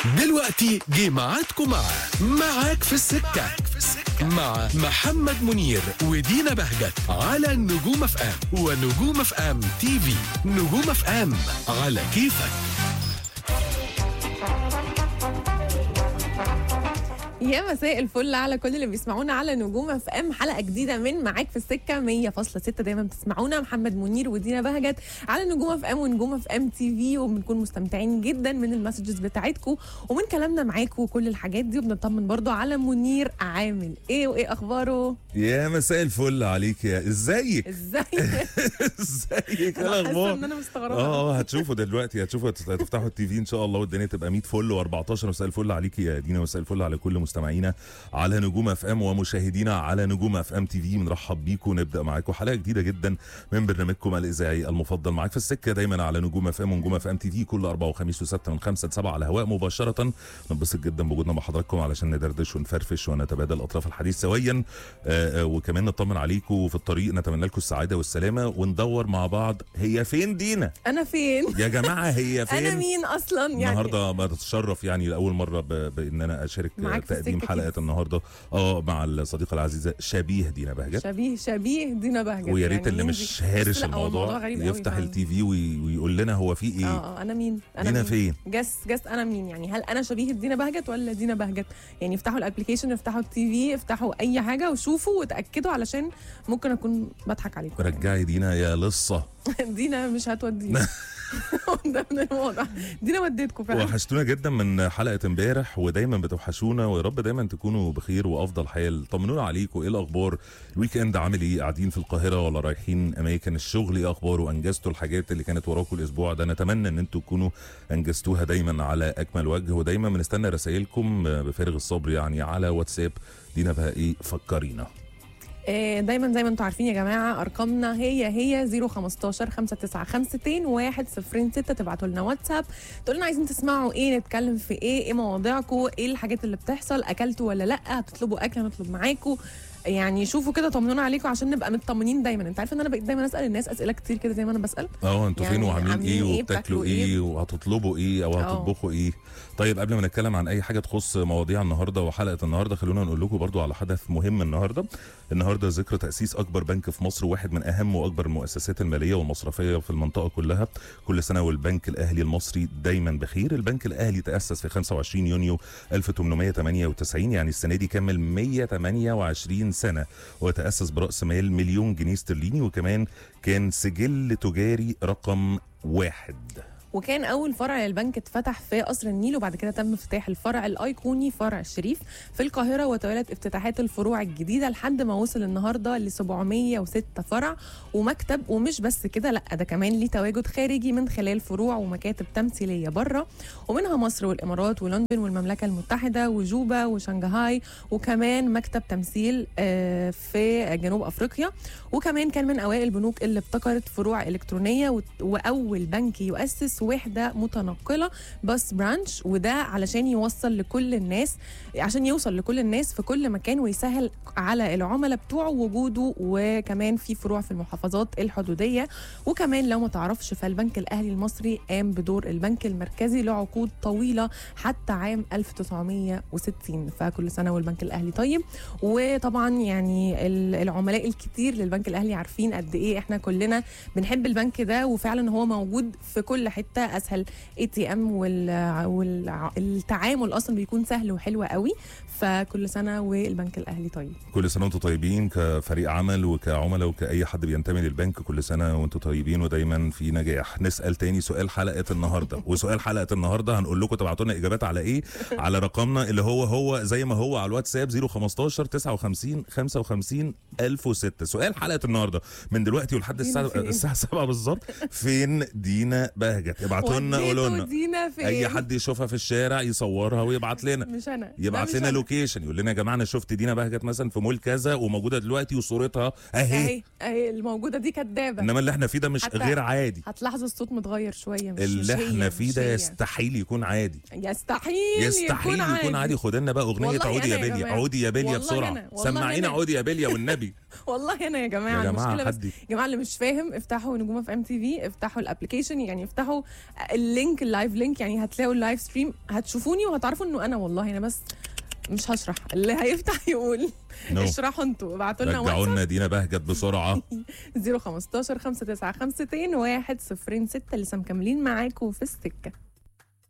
دلوقتي جه ميعادكم مع معاك في السكة مع محمد منير ودينا بهجت على نجوم اف ام ونجوم اف ام تي في نجوم اف ام على كيفك يا مساء الفل على كل اللي بيسمعونا على نجوم اف ام حلقه جديده من معاك في السكه 100.6 دايما بتسمعونا محمد منير ودينا بهجت على نجوم اف ام ونجوم اف ام تي في وبنكون مستمتعين جدا من المسجز بتاعتكم ومن كلامنا معاكم وكل الحاجات دي وبنطمن برضو على منير عامل ايه وايه اخباره يا مساء الفل عليك يا ازيك ازيك ازيك ايه انا حاسه الاخبار ان انا مستغربه اه هتشوفوا دلوقتي هتشوفوا هتفتحوا التي في ان شاء الله والدنيا تبقى 100 فل و14 مساء الفل عليك يا دينا مساء الفل على كل مستمعينا على نجوم اف ام ومشاهدينا على نجوم اف ام تي في بنرحب بيكم ونبدا معاكم حلقه جديده جدا من برنامجكم الاذاعي المفضل معاك في السكه دايما على نجوم اف ام ونجوم اف ام تي في كل اربع وخميس وسبت من خمسة لسبعة على الهواء مباشره ننبسط جدا بوجودنا مع حضراتكم علشان ندردش ونفرفش ونتبادل اطراف الحديث سويا آه، آه، وكمان نطمن عليكم في الطريق نتمنى لكم السعاده والسلامه وندور مع بعض هي فين دينا انا فين يا جماعه هي فين انا مين اصلا يعني النهارده بتشرف يعني لاول مره ب... بان انا اشارك معاك في تقديم السكة حلقه كده. النهارده اه مع الصديقه العزيزه شبيه دينا بهجت شبيه شبيه دينا بهجت ويا ريت يعني اللي مين مش دي؟ هارش بس لا، هو الموضوع غريب قوي يفتح فعلا. التي في وي... ويقول لنا هو في اه ايه اه انا مين انا دينا مين؟ فين جس جس انا مين يعني هل انا شبيه دينا بهجت ولا دينا بهجت يعني افتحوا الابلكيشن افتحوا التي في افتحوا اي حاجه وشوفوا وتاكدوا علشان ممكن اكون بضحك عليكم رجعي دينا يا لصه دينا مش هتودينا ده من الواضح دينا وديتكم فعلا وحشتونا جدا من حلقه امبارح ودايما بتوحشونا ويا رب دايما تكونوا بخير وافضل حال طمنونا عليكم ايه الاخبار الويك اند عامل ايه قاعدين في القاهره ولا رايحين اماكن الشغل ايه اخباره انجزتوا الحاجات اللي كانت وراكم الاسبوع ده نتمنى ان انتوا تكونوا انجزتوها دايما على اكمل وجه ودايما بنستنى رسائلكم بفارغ الصبر يعني على واتساب دينا بقى ايه فكرينا آه، دايما زي ما انتم عارفين يا جماعه ارقامنا هي هي 015 5952 106 تبعتوا لنا واتساب تقولوا لنا عايزين تسمعوا ايه نتكلم في ايه ايه مواضيعكم ايه الحاجات اللي بتحصل اكلتوا ولا لا هتطلبوا اكل هنطلب معاكم يعني شوفوا كده طمنونا عليكم عشان نبقى مطمنين دايما انت عارف ان انا بقيت دايما اسال الناس اسئله كتير كده زي ما انا بسال اه انتوا يعني فين وعاملين عاملين ايه إيه؟ وبتاكلوا بتاكلوا ايه إيه؟ وهتطلبوا ايه او اه. هتطبخوا ايه طيب قبل ما نتكلم عن اي حاجه تخص مواضيع النهارده وحلقه النهارده خلونا نقول لكم برضو على حدث مهم النهارده النهارده ذكرى تاسيس اكبر بنك في مصر واحد من اهم واكبر المؤسسات الماليه والمصرفيه في المنطقه كلها كل سنه والبنك الاهلي المصري دايما بخير البنك الاهلي تاسس في 25 يونيو 1898 يعني السنه دي كمل 128 سنه وتاسس براس مال مليون جنيه استرليني وكمان كان سجل تجاري رقم واحد وكان اول فرع للبنك اتفتح في قصر النيل وبعد كده تم افتتاح الفرع الايقوني فرع الشريف في القاهره وتوالت افتتاحات الفروع الجديده لحد ما وصل النهارده ل 706 فرع ومكتب ومش بس كده لا ده كمان ليه تواجد خارجي من خلال فروع ومكاتب تمثيليه بره ومنها مصر والامارات ولندن والمملكه المتحده وجوبا وشنغهاي وكمان مكتب تمثيل آه، في جنوب افريقيا وكمان كان من اوائل البنوك اللي ابتكرت فروع الكترونيه وت- واول بنك يؤسس وحده متنقله باس برانش وده علشان يوصل لكل الناس عشان يوصل لكل الناس في كل مكان ويسهل على العملاء بتوعه وجوده وكمان في فروع في المحافظات الحدوديه وكمان لو ما تعرفش فالبنك الاهلي المصري قام بدور البنك المركزي لعقود طويله حتى عام 1960 فكل سنه والبنك الاهلي طيب وطبعا يعني ال- العملاء الكتير للبنك الاهلي عارفين قد ايه احنا كلنا بنحب البنك ده وفعلا هو موجود في كل حته اسهل اي تي ام والتعامل اصلا بيكون سهل وحلو قوي فكل سنه والبنك الاهلي طيب كل سنه وانتم طيبين كفريق عمل وكعملاء وكاي حد بينتمي للبنك كل سنه وانتم طيبين ودايما في نجاح نسال تاني سؤال حلقه النهارده وسؤال حلقه النهارده هنقول لكم تبعتوا لنا اجابات على ايه على رقمنا اللي هو هو زي ما هو على الواتساب 015 59 55 1006 سؤال حلقه النهارده من دلوقتي ولحد دينا الساعه فين؟ الساعه 7 بالظبط فين دينا بهجت ابعتوا لنا وديتوا قولوا لنا دينا فين اي حد يشوفها في الشارع يصورها ويبعت لنا مش انا يبعت لا، لنا مش أنا. لوكيشن يقول لنا يا جماعه انا شفت دينا بهجت مثلا في مول كذا وموجوده دلوقتي وصورتها اهي اهي اهي الموجوده دي كدابه انما اللي احنا فيه ده مش حتى غير عادي هتلاحظوا الصوت متغير شويه مش اللي مش هي احنا فيه مش ده هي. يستحيل يكون عادي يستحيل يستحيل يكون عادي خد لنا بقى اغنيه والله عودي يا أنا يا بليا جماعة. عودي يا بليا والله بسرعه أنا. والله سمعينا أنا. عودي يا بليا والنبي والنبي والله انا يا جماعه يا جماعه المشكله بس حد يا جماعه اللي مش فاهم افتحوا نجوم في ام تي في افتحوا الابلكيشن يعني افتحوا اللينك اللايف لينك يعني هتلاقوا اللايف ستريم هتشوفوني وهتعرفوا انه انا والله انا بس مش هشرح اللي هيفتح يقول نو اشرحوا انتوا ابعتوا لنا رجعوا واتساب لنا دينا بهجت بسرعه 015 595 106 لسه مكملين معاكم في السكه